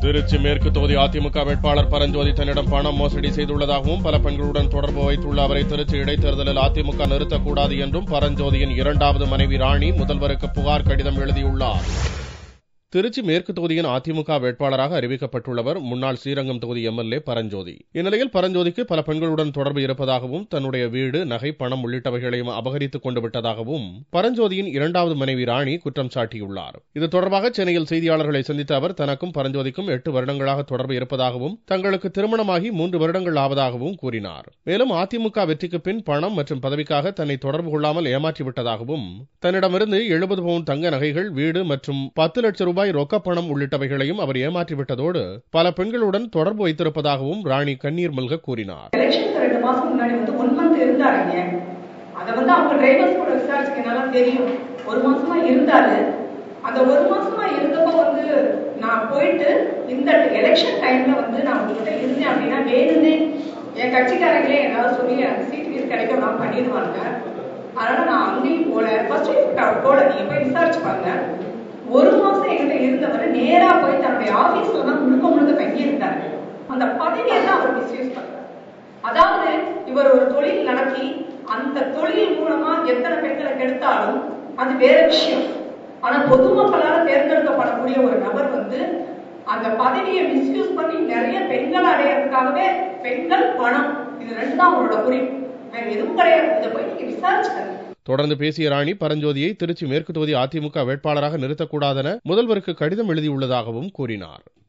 திருச்சி மேற்கு தொகுதி அதிமுக வேட்பாளர் பரஞ்சோதி தன்னிடம் பணம் மோசடி செய்துள்ளதாகவும் பல பெண்களுடன் தொடர்பு வைத்துள்ள அவரை திருச்சி இடைத்தேர்தலில் அதிமுக நிறுத்தக்கூடாது என்றும் பரஞ்சோதியின் இரண்டாவது மனைவி ராணி முதல்வருக்கு புகார் கடிதம் எழுதியுள்ளார் திருச்சி மேற்கு தொகுதியின் அதிமுக வேட்பாளராக அறிவிக்கப்பட்டுள்ளவர் முன்னாள் ஸ்ரீரங்கம் தொகுதி எம்எல்ஏ பரஞ்சோதி இந்நிலையில் பரஞ்சோதிக்கு பல பெண்களுடன் தொடர்பு இருப்பதாகவும் தன்னுடைய வீடு நகை பணம் உள்ளிட்டவைகளையும் அபகரித்துக் கொண்டு விட்டதாகவும் பரஞ்சோதியின் இரண்டாவது மனைவி ராணி குற்றம் சாட்டியுள்ளார் இது தொடர்பாக சென்னையில் செய்தியாளர்களை சந்தித்த அவர் தனக்கும் பரஞ்சோதிக்கும் எட்டு வருடங்களாக தொடர்பு இருப்பதாகவும் தங்களுக்கு திருமணமாகி மூன்று வருடங்கள் ஆவதாகவும் கூறினார் மேலும் அதிமுக வெற்றிக்கு பின் பணம் மற்றும் பதவிக்காக தன்னை தொடர்பு கொள்ளாமல் ஏமாற்றிவிட்டதாகவும் தன்னிடமிருந்து எழுபது பவுன் தங்க நகைகள் வீடு மற்றும் பத்து லட்சம் ரூபாய் ரொக்கப் பணம் உள்ளிட்டவைகளையும் அவர் ஏமாற்றிவிட்டதோடு பல பெண்களுடன் தொடர்பு வைத்திருப்பதாகவும் ராணி கண்ணீர் மல்க கூறினார் எலெக்ஷனுக்கு ரெண்டு மாசம் முன்னாடி வந்து ஒன் மந்த் இருந்தாருங்க அதை வந்து அவங்க டிரைவர்ஸ் கூட விசாரிச்சுக்கனால தெரியும் ஒரு மாசமா இருந்தாரு அந்த ஒரு மாசமா இருந்தப்போ வந்து நான் போயிட்டு இந்த எலெக்ஷன் டைம்ல வந்து நான் உங்ககிட்ட இருந்தேன் அப்படின்னா வேணும்னே என் கட்சிக்காரங்களே ஏதாவது சொல்லி எனக்கு சீட் கீட் கிடைக்க நான் பண்ணிடுவாங்க அதனால நான் அங்கேயும் போல ஃபர்ஸ்ட் அவர் போல நீங்க போய் விசாரிச்சு பாருங்க ஒரு மாசம் என்கிட்ட இருந்தவர் நேரா போய் தன்னுடைய ஆபீஸ்ல தான் முழுக்க முழுக்க தங்கி இருந்தாரு அந்த பதவியை தான் அவர் மிஸ்யூஸ் பண்றாரு அதாவது இவர் ஒரு தொழில் நடத்தி அந்த தொழில் மூலமா எத்தனை பெண்களை கெடுத்தாலும் அது வேற விஷயம் ஆனா பொதுமக்களால் தேர்ந்தெடுக்கப்படக்கூடிய ஒரு நபர் வந்து அந்த பதவியை மிஸ்யூஸ் பண்ணி நிறைய பெண்கள் அடையறதுக்காகவே பெண்கள் பணம் இது ரெண்டு தான் அவரோட குறிப்பு வேற எதுவும் கிடையாது இதை போய் நீங்க விசாரிச்சுக்கணும் தொடர்ந்து பேசிய ராணி பரஞ்சோதியை திருச்சி மேற்கு தொகுதி அதிமுக வேட்பாளராக நிறுத்தக்கூடாதென முதல்வருக்கு கடிதம் எழுதியுள்ளதாகவும் கூறினார்